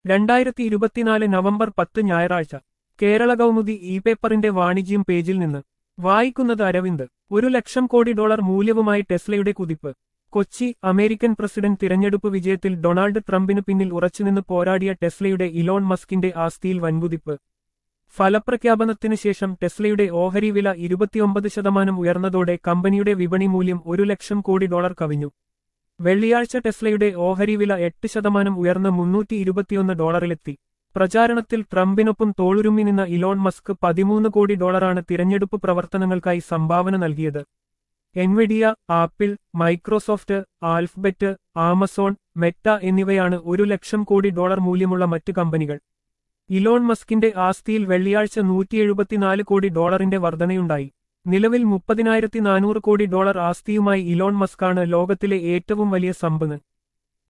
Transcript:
രണ്ടായിരത്തി ഇരുപത്തിനാല് നവംബർ പത്ത് ഞായറാഴ്ച കേരള കൗമുദി ഇ പേപ്പറിന്റെ വാണിജ്യം പേജിൽ നിന്ന് വായിക്കുന്നത് അരവിന്ദ് ഒരു ലക്ഷം കോടി ഡോളർ മൂല്യവുമായി ടെസ്ലയുടെ കുതിപ്പ് കൊച്ചി അമേരിക്കൻ പ്രസിഡന്റ് തിരഞ്ഞെടുപ്പ് വിജയത്തിൽ ഡൊണാൾഡ് ട്രംപിന് പിന്നിൽ ഉറച്ചുനിന്ന് പോരാടിയ ടെസ്ലയുടെ ഇലോൺ മസ്കിന്റെ ആസ്തിയിൽ വൻകുതിപ്പ് ഫലപ്രഖ്യാപനത്തിന് ശേഷം ടെസ്ലയുടെ ഓഹരി വില ഇരുപത്തിയൊമ്പത് ശതമാനം ഉയർന്നതോടെ കമ്പനിയുടെ വിപണി മൂല്യം ഒരു ലക്ഷം കോടി ഡോളർ കവിഞ്ഞു വെള്ളിയാഴ്ച ടെസ്ലയുടെ ഓഹരി വില എട്ട് ശതമാനം ഉയർന്ന് മുന്നൂറ്റി ഇരുപത്തിയൊന്ന് ഡോളറിലെത്തി പ്രചാരണത്തിൽ ട്രംപിനൊപ്പം തോളുരുമ്മി നിന്ന ഇലോൺ മസ്ക് പതിമൂന്ന് കോടി ഡോളറാണ് തിരഞ്ഞെടുപ്പ് പ്രവർത്തനങ്ങൾക്കായി സംഭാവന നൽകിയത് Nvidia Apple Microsoft Alphabet Amazon Meta എന്നിവയാണ് ഒരു ലക്ഷം കോടി ഡോളർ മൂല്യമുള്ള മറ്റ് കമ്പനികൾ ഇലോൺ മസ്കിന്റെ ആസ്തിയിൽ വെള്ളിയാഴ്ച നൂറ്റി എഴുപത്തിനാല് കോടി ഡോളറിന്റെ വർധനയുണ്ടായി നിലവിൽ മുപ്പതിനായിരത്തി നാനൂറ് കോടി ഡോളർ ആസ്തിയുമായി ഇലോൺ മസ്കാണ് ലോകത്തിലെ ഏറ്റവും വലിയ സമ്പന്ന്